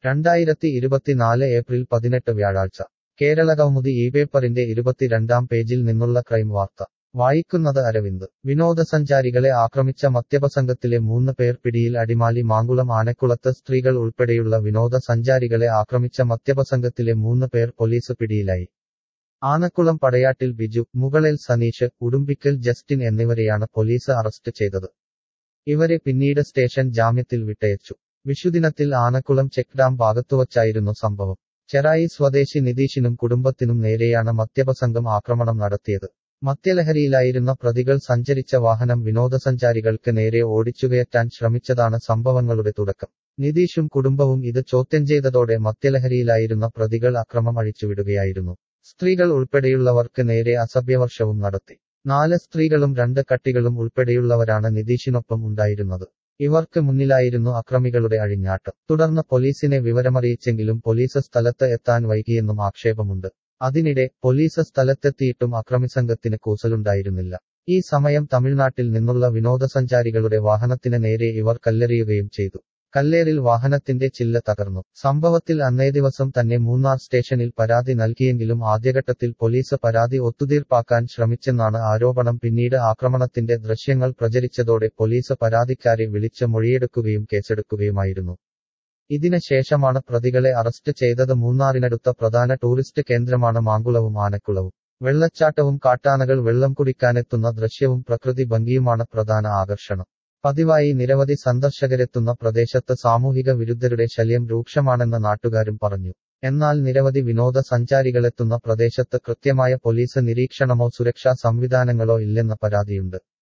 രണ്ടായിരത്തി ഇരുപത്തിനാല് ഏപ്രിൽ പതിനെട്ട് വ്യാഴാഴ്ച കേരള കൗമുദി ഈ പേപ്പറിന്റെ ഇരുപത്തിരണ്ടാം പേജിൽ നിന്നുള്ള ക്രൈം വാർത്ത വായിക്കുന്നത് അരവിന്ദ് വിനോദസഞ്ചാരികളെ ആക്രമിച്ച മദ്യപസംഘത്തിലെ മൂന്ന് പേർ പിടിയിൽ അടിമാലി മാങ്കുളം ആനക്കുളത്ത് സ്ത്രീകൾ ഉൾപ്പെടെയുള്ള വിനോദസഞ്ചാരികളെ ആക്രമിച്ച മദ്യപസംഘത്തിലെ മൂന്ന് പേർ പോലീസ് പിടിയിലായി ആനക്കുളം പടയാട്ടിൽ ബിജു മുകളേൽ സനീഷ് ഉടുമ്പിക്കൽ ജസ്റ്റിൻ എന്നിവരെയാണ് പോലീസ് അറസ്റ്റ് ചെയ്തത് ഇവരെ പിന്നീട് സ്റ്റേഷൻ ജാമ്യത്തിൽ വിട്ടയച്ചു വിഷുദിനത്തിൽ ആനക്കുളം ചെക്ക് ഡാം ഭാഗത്തുവച്ചായിരുന്നു സംഭവം ചെറായി സ്വദേശി നിതീഷിനും കുടുംബത്തിനും നേരെയാണ് മദ്യപസംഘം ആക്രമണം നടത്തിയത് മദ്യലഹരിയിലായിരുന്ന പ്രതികൾ സഞ്ചരിച്ച വാഹനം വിനോദസഞ്ചാരികൾക്ക് നേരെ ഓടിച്ചുകയറ്റാൻ ശ്രമിച്ചതാണ് സംഭവങ്ങളുടെ തുടക്കം നിതീഷും കുടുംബവും ഇത് ചോദ്യം ചെയ്തതോടെ മദ്യലഹരിയിലായിരുന്ന പ്രതികൾ അക്രമം അഴിച്ചുവിടുകയായിരുന്നു സ്ത്രീകൾ ഉൾപ്പെടെയുള്ളവർക്ക് നേരെ അസഭ്യവർഷവും നടത്തി നാല് സ്ത്രീകളും രണ്ട് കട്ടികളും ഉൾപ്പെടെയുള്ളവരാണ് നിതീഷിനൊപ്പം ഉണ്ടായിരുന്നത് ഇവർക്ക് മുന്നിലായിരുന്നു അക്രമികളുടെ അഴിഞ്ഞാട്ടം തുടർന്ന് പോലീസിനെ വിവരമറിയിച്ചെങ്കിലും പോലീസ് സ്ഥലത്ത് എത്താൻ വൈകിയെന്നും ആക്ഷേപമുണ്ട് അതിനിടെ പോലീസ് സ്ഥലത്തെത്തിയിട്ടും അക്രമിസംഘത്തിന് കൂസലുണ്ടായിരുന്നില്ല ഈ സമയം തമിഴ്നാട്ടിൽ നിന്നുള്ള വിനോദസഞ്ചാരികളുടെ വാഹനത്തിന് നേരെ ഇവർ കല്ലെറിയുകയും ചെയ്തു കല്ലേറിൽ വാഹനത്തിന്റെ ചില്ല തകർന്നു സംഭവത്തിൽ അന്നേ ദിവസം തന്നെ മൂന്നാർ സ്റ്റേഷനിൽ പരാതി നൽകിയെങ്കിലും ആദ്യഘട്ടത്തിൽ പോലീസ് പരാതി ഒത്തുതീർപ്പാക്കാൻ ശ്രമിച്ചെന്നാണ് ആരോപണം പിന്നീട് ആക്രമണത്തിന്റെ ദൃശ്യങ്ങൾ പ്രചരിച്ചതോടെ പോലീസ് പരാതിക്കാരെ വിളിച്ച് മൊഴിയെടുക്കുകയും കേസെടുക്കുകയുമായിരുന്നു ഇതിന് ശേഷമാണ് പ്രതികളെ അറസ്റ്റ് ചെയ്തത് മൂന്നാറിനടുത്ത പ്രധാന ടൂറിസ്റ്റ് കേന്ദ്രമാണ് മാങ്കുളവും ആനക്കുളവും വെള്ളച്ചാട്ടവും കാട്ടാനകൾ വെള്ളം കുടിക്കാനെത്തുന്ന ദൃശ്യവും പ്രകൃതി ഭംഗിയുമാണ് പ്രധാന ആകർഷണം പതിവായി നിരവധി സന്ദർശകരെത്തുന്ന പ്രദേശത്ത് സാമൂഹിക വിരുദ്ധരുടെ ശല്യം രൂക്ഷമാണെന്ന് നാട്ടുകാരും പറഞ്ഞു എന്നാൽ നിരവധി വിനോദസഞ്ചാരികളെത്തുന്ന പ്രദേശത്ത് കൃത്യമായ പോലീസ് നിരീക്ഷണമോ സുരക്ഷാ സംവിധാനങ്ങളോ ഇല്ലെന്ന പരാതിയുണ്ട്